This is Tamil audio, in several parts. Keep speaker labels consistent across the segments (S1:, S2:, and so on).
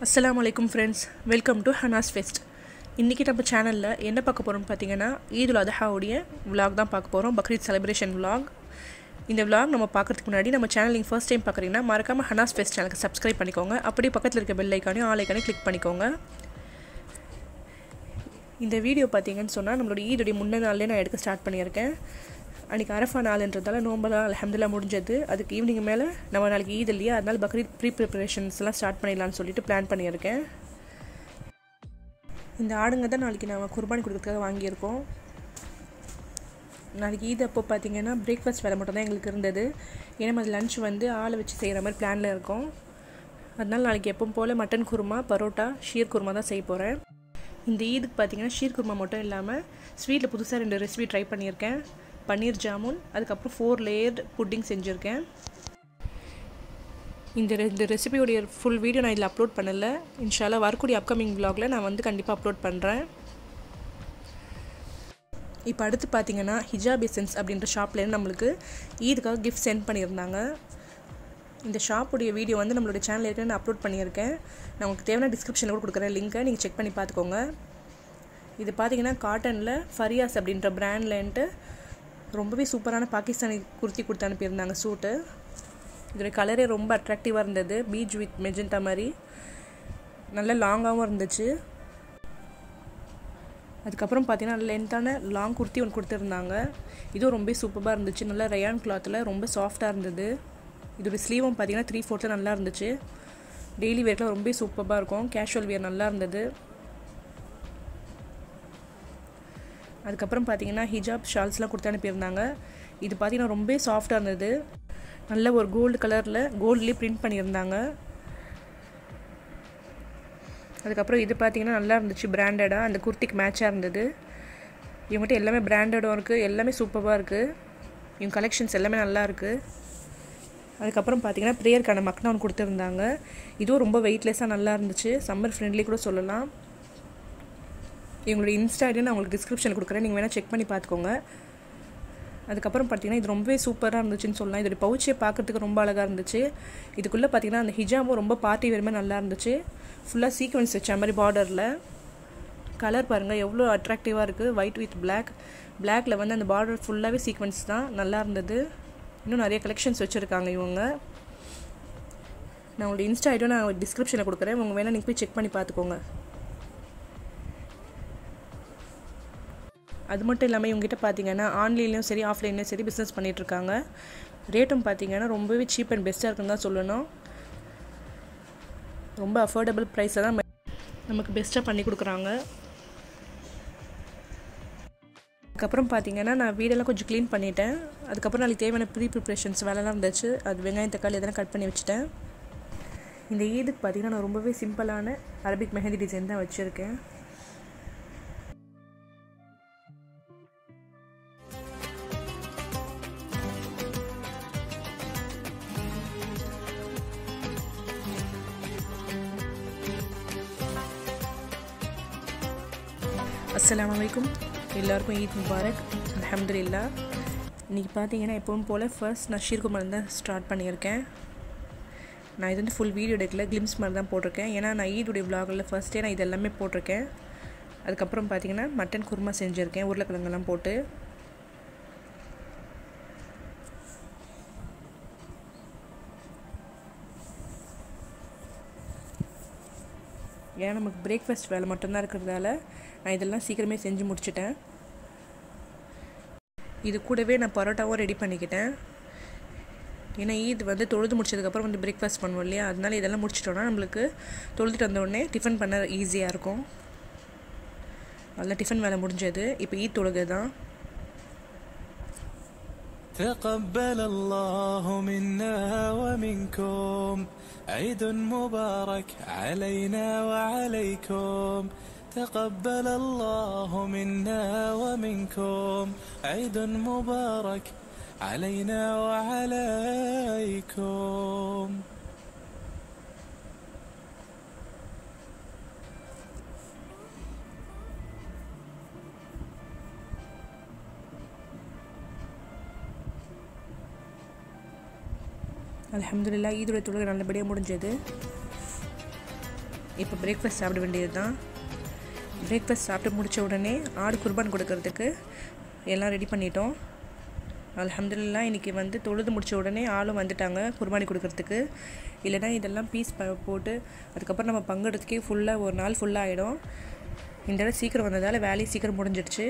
S1: அஸ்ஸலாமு அலைக்கும் friends welcome to Hanas fest இன்றைக்கி நம்ம சேனலில் என்ன பார்க்க போகிறோம்னு பார்த்தீங்கன்னா ஈதுல் அதஹாவுடைய vlog தான் பார்க்க போகிறோம் பக்ரீத் செலிப்ரேஷன் vlog இந்த vlog நம்ம பார்க்கறதுக்கு முன்னாடி நம்ம சேனல் நீங்கள் ஃபர்ஸ்ட் டைம் பார்க்குறீங்கன்னா மறக்காமல் ஹனாஸ் ஃபெஸ்ட் சேனலுக்கு சப்ஸ்கிரைப் பண்ணிக்கோங்க அப்படியே பக்கத்தில் இருக்க பெல் ஐக்கானையும் ஆல் ஐக்கானையும் கிளிக் பண்ணிக்கோங்க இந்த வீடியோ பார்த்தீங்கன்னு சொன்னால் நம்மளோட ஈதுடைய முன்ன நாள்லேயே நான் எடுக்க ஸ்டார்ட் பண்ணியிருக்கேன் அன்றைக்கி அரஃபா நாள்ன்றதால நோம்பெல்லாம் அலமதுல்லா முடிஞ்சது அதுக்கு ஈவினிங் மேலே நம்ம நாளைக்கு ஈத் இல்லையா அதனால பக்ரீத் ப்ரீ ப்ரிப்பரேஷன்ஸ்லாம் ஸ்டார்ட் பண்ணிடலாம்னு சொல்லிட்டு பிளான் பண்ணியிருக்கேன் இந்த ஆடுங்க தான் நாளைக்கு நாங்கள் குர்பானி கொடுக்கறதுக்காக வாங்கியிருக்கோம் நாளைக்கு ஈத் அப்போ பார்த்தீங்கன்னா பிரேக்ஃபாஸ்ட் வேலை மட்டும் தான் எங்களுக்கு இருந்தது ஏன்னா அது லஞ்ச் வந்து ஆளை வச்சு செய்கிற மாதிரி பிளானில் இருக்கோம் அதனால நாளைக்கு எப்பவும் போல் மட்டன் குருமா பரோட்டா ஷீர் குருமா தான் செய்ய போகிறேன் இந்த ஈதுக்கு பார்த்தீங்கன்னா ஷீர் குருமா மட்டும் இல்லாமல் ஸ்வீட்டில் புதுசாக ரெண்டு ரெசிபி ட்ரை பண்ணியிருக்கேன் பன்னீர் ஜாமுன் அதுக்கப்புறம் ஃபோர் லேயர்டு புட்டிங் செஞ்சுருக்கேன் இந்த ரெ- இந்த ரெசிபியோடைய ஃபுல் வீடியோ நான் இதில் அப்லோட் பண்ணலை இன்ஷால்லா வரக்கூடிய அப்கமிங் vlogல நான் வந்து கண்டிப்பாக அப்லோட் பண்ணுறேன் இப்போ அடுத்து பார்த்தீங்கன்னா ஹிஜாப் எசன்ஸ் அப்படின்ற ஷாப்லேருந்து நம்மளுக்கு ஈதுக்காக கிஃப்ட் சென்ட் பண்ணியிருந்தாங்க இந்த ஷாப்புடைய வீடியோ வந்து நம்மளோட சேனல் ஏற்கனவே நான் அப்லோட் பண்ணியிருக்கேன் நான் உங்களுக்கு தேவையான டிஸ்கிரிப்ஷனில் கூட கொடுக்குறேன் லிங்க்கை நீங்கள் செக் பண்ணி பார்த்துக்கோங்க இது பார்த்தீங்கன்னா காட்டனில் ஃபரியாஸ் அப்படின்ற பிராண்ட்லன்ட்டு ரொம்பவே சூப்பரான பாகிஸ்தானி குர்த்தி கொடுத்து அனுப்பியிருந்தாங்க சூட்டு இதோடைய கலரே ரொம்ப அட்ராக்டிவாக இருந்தது பீச் வித் மெஜந்தா மாதிரி நல்ல லாங்காகவும் இருந்துச்சு அதுக்கப்புறம் பார்த்தீங்கன்னா லென்த்தான லாங் குர்த்தி ஒன்று கொடுத்துருந்தாங்க இதுவும் ரொம்ப சூப்பராக இருந்துச்சு நல்லா ரயான் கிளாத்தில் ரொம்ப சாஃப்டாக இருந்தது இதோட ஸ்லீவும் பார்த்தீங்கன்னா த்ரீ ஃபோர்த்தில் நல்லா இருந்துச்சு டெய்லி வேர்க்கெலாம் ரொம்ப சூப்பராக இருக்கும் கேஷுவல் வியர் நல்லா இருந்தது அதுக்கப்புறம் பார்த்தீங்கன்னா ஹிஜாப் ஷால்ஸ்லாம் கொடுத்து அனுப்பியிருந்தாங்க இது பார்த்தீங்கன்னா ரொம்ப சாஃப்டாக இருந்தது நல்ல ஒரு கோல்டு கலரில் கோல்ட்லேயே பிரிண்ட் பண்ணியிருந்தாங்க அதுக்கப்புறம் இது பார்த்தீங்கன்னா நல்லா இருந்துச்சு பிராண்டடாக அந்த குர்த்திக்கு மேட்சாக இருந்தது இவங்ககிட்ட எல்லாமே பிராண்டடும் இருக்குது எல்லாமே சூப்பராக இருக்குது இவங்க கலெக்ஷன்ஸ் எல்லாமே நல்லா இருக்குது அதுக்கப்புறம் பார்த்தீங்கன்னா ப்ரேயருக்கான மக்னா ஒன்று கொடுத்துருந்தாங்க இதுவும் ரொம்ப வெயிட்லெஸ்ஸாக நல்லா இருந்துச்சு சம்மர் ஃப்ரெண்ட்லி கூட சொல்லலாம் எங்களோட இன்ஸ்டா ஐடி நான் உங்களுக்கு டிஸ்கிரிப்ஷனில் கொடுக்குறேன் நீங்கள் வேணால் செக் பண்ணி பார்த்துக்கோங்க அதுக்கப்புறம் பார்த்தீங்கன்னா இது ரொம்பவே சூப்பராக இருந்துச்சுன்னு சொல்லலாம் இதோட பவுச்சே பார்க்கறதுக்கு ரொம்ப அழகாக இருந்துச்சு இதுக்குள்ளே பார்த்தீங்கன்னா அந்த ஹிஜாபும் ரொம்ப பார்ட்டி வேறுமே நல்லா இருந்துச்சு ஃபுல்லாக சீக்வன்ஸ் வச்ச மாதிரி பார்டரில் கலர் பாருங்கள் எவ்வளோ அட்ராக்டிவாக இருக்குது ஒயிட் வித் Black பிளாக்ல வந்து அந்த பார்டர் ஃபுல்லாகவே சீக்வன்ஸ் தான் நல்லா இருந்தது இன்னும் நிறைய கலெக்ஷன்ஸ் வச்சுருக்காங்க இவங்க நான் உங்களோட இன்ஸ்டா ஐடியும் நான் டிஸ்கிரிப்ஷனில் கொடுக்குறேன் உங்கள் வேணால் நீங்கள் போய் செக் பண்ணி பார்த்துக்கோங்க அது மட்டும் இல்லாமல் இவங்ககிட்ட பார்த்தீங்கன்னா ஆன்லைன்லேயும் சரி ஆஃப்லைன்லேயும் சரி பிஸ்னஸ் பண்ணிகிட்ருக்காங்க ரேட்டும் பார்த்தீங்கன்னா ரொம்பவே சீப் அண்ட் பெஸ்ட்டாக இருக்குன்னு தான் சொல்லணும் ரொம்ப அஃபோர்டபுள் ப்ரைஸில் தான் நமக்கு பெஸ்ட்டாக பண்ணி கொடுக்குறாங்க அதுக்கப்புறம் பார்த்தீங்கன்னா நான் வீடெல்லாம் கொஞ்சம் க்ளீன் பண்ணிட்டேன் அதுக்கப்புறம் நாளைக்கு தேவையான ப்ரீ ப்ரிப்ரேஷன்ஸ் வேலைலாம் இருந்துச்சு அது வெங்காயம் தக்காளி எதனா கட் பண்ணி வச்சுட்டேன் இந்த ஈதுக்கு பார்த்தீங்கன்னா நான் ரொம்பவே சிம்பிளான அரபிக் மெஹந்தி டிசைன் தான் வச்சுருக்கேன் அஸ்ஸலாமு அலைக்கும் எல்லாருக்கும் ஈத் முபாரக் அல்ஹம்துலில்லா இன்றைக்கி பார்த்தீங்கன்னா எப்பவும் போல் ஃபர்ஸ்ட் நான் ஷீர்குமார் தான் ஸ்டார்ட் பண்ணியிருக்கேன் நான் இது வந்து ஃபுல் வீடியோ எடுக்கல கிளிம்ஸ் மாதிரி தான் போட்டிருக்கேன் ஏன்னா நான் ஈதுடைய vlogல ஃபர்ஸ்ட்டே நான் இது எல்லாமே போட்டிருக்கேன் அதுக்கப்புறம் பார்த்தீங்கன்னா மட்டன் குருமா செஞ்சுருக்கேன் உருளைக்கிழங்கெல்லாம் போட்டு ஏன்னா நமக்கு பிரேக்ஃபாஸ்ட் வேலை மட்டும்தான் இருக்கிறதால நான் இதெல்லாம் சீக்கிரமே செஞ்சு முடிச்சிட்டேன் இது கூடவே நான் பரோட்டாவும் ரெடி பண்ணிக்கிட்டேன் ஏன்னா ஈத் வந்து தொழுது முடிச்சதுக்கப்புறம் வந்து பிரேக்ஃபாஸ்ட் பண்ணுவோம் இல்லையா அதனால இதெல்லாம் முடிச்சிட்டோன்னா நம்மளுக்கு தொழுதுட்டு வந்த உடனே டிஃபன் பண்ண ஈஸியாக இருக்கும் அதெல்லாம் டிஃபன் வேலை முடிஞ்சது இப்போ ஈத் தொழுகை தான்
S2: تقبل الله منا ومنكم عيد مبارك علينا وعليكم تقبل الله منا ومنكم عيد مبارك علينا وعليكم
S1: அல்ஹம்துலில்லாஹ் ஈதுடைய தொழுகை நல்லபடியாக முடிஞ்சது இப்போ பிரேக்ஃபாஸ்ட் சாப்பிட வேண்டியது தான் பிரேக்ஃபாஸ்ட் சாப்பிட்டு முடித்த உடனே ஆடு குர்பான் கொடுக்கறதுக்கு எல்லாம் ரெடி பண்ணிட்டோம் அல்ஹம்துலில்லா இன்றைக்கி வந்து தொழுது முடித்த உடனே ஆளும் வந்துட்டாங்க குர்பானி கொடுக்கறதுக்கு இல்லைனா இதெல்லாம் பீஸ் ப போட்டு அதுக்கப்புறம் நம்ம பங்கெடுத்துக்கே ஃபுல்லாக ஒரு நாள் ஃபுல்லாக ஆகிடும் இந்த இடம் சீக்கிரம் வந்ததால் வேலையும் சீக்கிரம் முடிஞ்சிடுச்சு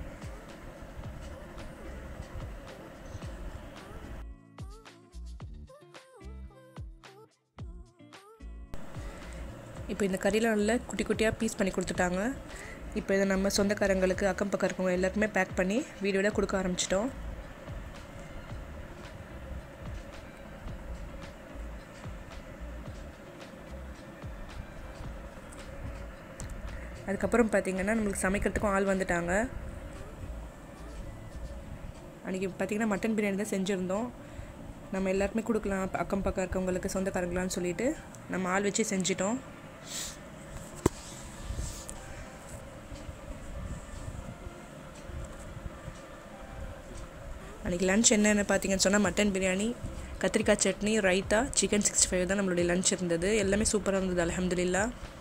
S1: இப்போ இந்த கறியில் நல்லா குட்டி குட்டியாக பீஸ் பண்ணி கொடுத்துட்டாங்க இப்போ இதை நம்ம சொந்தக்காரங்களுக்கு அக்கம் பக்கம் இருக்கவங்க எல்லாருக்குமே பேக் பண்ணி வீடியோவில் கொடுக்க ஆரம்பிச்சிட்டோம் அதுக்கப்புறம் பார்த்திங்கன்னா நம்மளுக்கு சமைக்கிறதுக்கும் ஆள் வந்துட்டாங்க அன்றைக்கி பார்த்திங்கன்னா மட்டன் பிரியாணி தான் செஞ்சுருந்தோம் நம்ம எல்லாருக்குமே கொடுக்கலாம் அக்கம் பக்கம் இருக்கவங்களுக்கு சொந்தக்காரங்களான்னு சொல்லிட்டு நம்ம ஆள் வச்சு செஞ்சிட்டோம் அன்றைக்கி லன்ச் என்னென்னு பார்த்தீங்கன்னு சொன்னால் மட்டன் பிரியாணி கத்திரிக்காய் chutney raita chicken sixty five தான் நம்மளுடைய லன்ச் இருந்தது எல்லாமே சூப்பராக இருந்தது அலமதுல்லா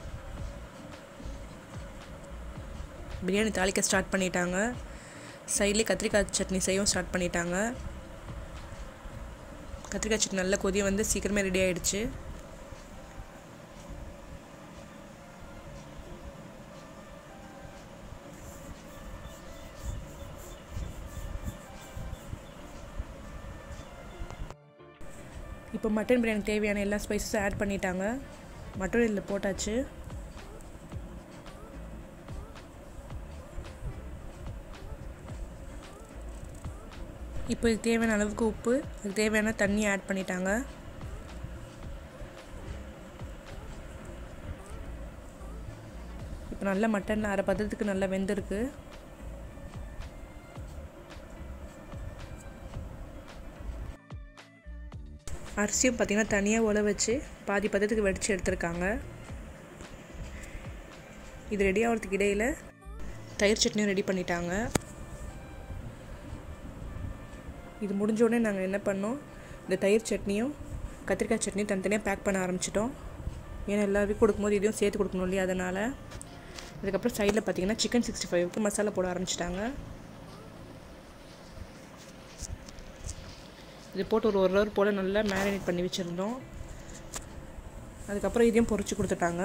S1: பிரியாணி தாளிக்க ஸ்டார்ட் பண்ணிட்டாங்க சைட்லேயே கத்திரிக்காய் சட்னி செய்யவும் ஸ்டார்ட் பண்ணிட்டாங்க கத்திரிக்காய் சட்னி நல்ல கொதிய வந்து சீக்கிரமே ரெடி ஆகிடுச்சு இப்போ மட்டன் பிரியாணி தேவையான எல்லா ஸ்பைசஸும் ஆட் பண்ணிட்டாங்க மட்டன் இதில் போட்டாச்சு இப்போ இதுக்கு தேவையான அளவுக்கு உப்பு அதுக்கு தேவையான தண்ணி ஆட் பண்ணிட்டாங்க இப்போ நல்லா மட்டன் அரை பதத்துக்கு நல்லா வெந்திருக்கு அரிசியும் பார்த்திங்கன்னா தனியாக உல வச்சு பாதி பதத்துக்கு வடித்து எடுத்திருக்காங்க இது ரெடி ஆகிறதுக்கு இடையில் தயிர் சட்னியும் ரெடி பண்ணிட்டாங்க இது முடிஞ்சோடனே நாங்கள் என்ன பண்ணோம் இந்த தயிர் சட்னியும் கத்திரிக்காய் சட்னியும் தனித்தனியாக பேக் பண்ண ஆரம்பிச்சிட்டோம் ஏன்னா எல்லாருக்கும் கொடுக்கும்போது இதையும் சேர்த்து கொடுக்கணும் இல்லையா அதனால் அதுக்கப்புறம் சைடில் பார்த்தீங்கன்னா சிக்கன் சிக்ஸ்டி ஃபைவ்க்கு மசாலா போட ஆரம்பிச்சிட்டாங்க இது போட்டு ஒரு ஒரு ஹவர் போல் நல்லா மேரினேட் பண்ணி வச்சுருந்தோம் அதுக்கப்புறம் இதையும் பொறிச்சு கொடுத்துட்டாங்க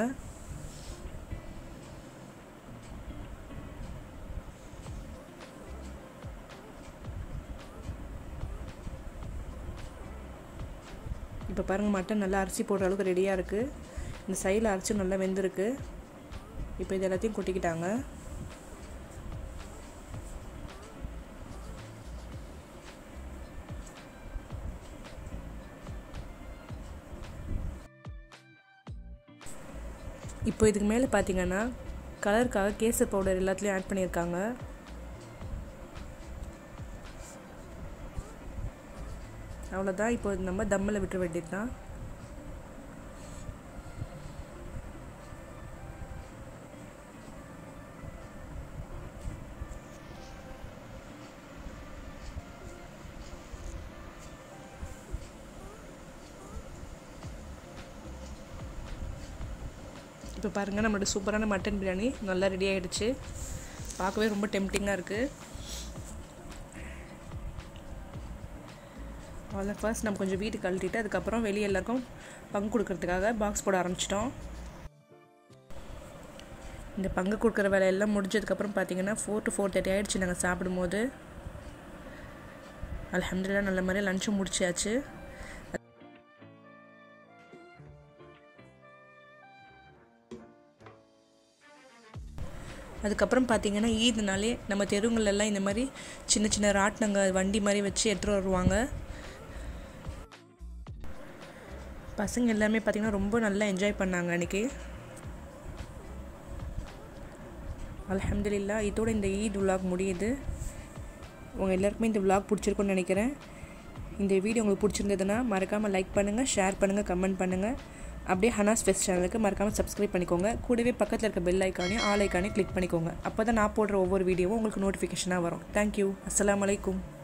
S1: இப்போ பாருங்கள் மட்டன் நல்லா அரிசி போடுற அளவுக்கு ரெடியாக இருக்குது இந்த சைடில் அரிசி நல்லா வெந்திருக்கு இப்போ இது எல்லாத்தையும் கொட்டிக்கிட்டாங்க இப்போ இதுக்கு மேலே பார்த்தீங்கன்னா கலருக்காக கேசர் பவுடர் எல்லாத்துலேயும் ஆட் பண்ணியிருக்காங்க அவ்வளோதான் இப்போ நம்ம தம்மில் விட்டுற வேண்டியது தான் இப்போ பாருங்கள் நம்மளோட சூப்பரான மட்டன் பிரியாணி நல்லா ரெடி ஆகிடுச்சு பார்க்கவே ரொம்ப டெம்டிங்காக இருக்குது அவ்வளோ ஃபர்ஸ்ட் நம்ம கொஞ்சம் வீட்டுக்கு கழட்டிட்டு அதுக்கப்புறம் வெளியே எல்லாருக்கும் பங்கு கொடுக்கறதுக்காக பாக்ஸ் போட ஆரம்பிச்சிட்டோம் இந்த பங்கு கொடுக்குற வேலையெல்லாம் முடிஞ்சதுக்கப்புறம் பார்த்தீங்கன்னா ஃபோர் டு ஃபோர் தேர்ட்டி ஆகிடுச்சு நாங்கள் சாப்பிடும்போது அலமதுல்லா நல்ல மாதிரி லஞ்சும் முடிச்சாச்சு அதுக்கப்புறம் பார்த்தீங்கன்னா ஈத்னாலே நம்ம தெருவுங்களெல்லாம் இந்த மாதிரி சின்ன சின்ன ராட்டினங்க வண்டி மாதிரி வச்சு எடுத்துகிட்டு வருவாங்க பசங்க எல்லாமே பார்த்திங்கன்னா ரொம்ப நல்லா என்ஜாய் பண்ணாங்க அன்றைக்கி அலமதுல்லா இதோட இந்த ஈத் விலாக் முடியுது உங்கள் எல்லாருக்குமே இந்த விலாக் பிடிச்சிருக்குன்னு நினைக்கிறேன் இந்த வீடியோ உங்களுக்கு பிடிச்சிருந்ததுன்னா மறக்காமல் லைக் பண்ணுங்கள் ஷேர் பண்ணுங்கள் கமெண்ட் பண்ணுங்கள் அப்படியே ஹனாஸ் ஃபெஸ்ட் சேனலுக்கு மறக்காமல் சப்ஸ்கிரைப் பண்ணிக்கோங்க கூடவே பக்கத்தில் இருக்க பெல் ஐக்கானையும் ஆல் ஐக்கானையும் கிளிக் பண்ணிக்கோங்க அப்போ தான் நான் போடுற ஒவ்வொரு வீடியோவும் உங்களுக்கு நோட்டிஃபிகேஷனாக வரும் தேங்க்யூ அஸ்லாம் வலைக்கும்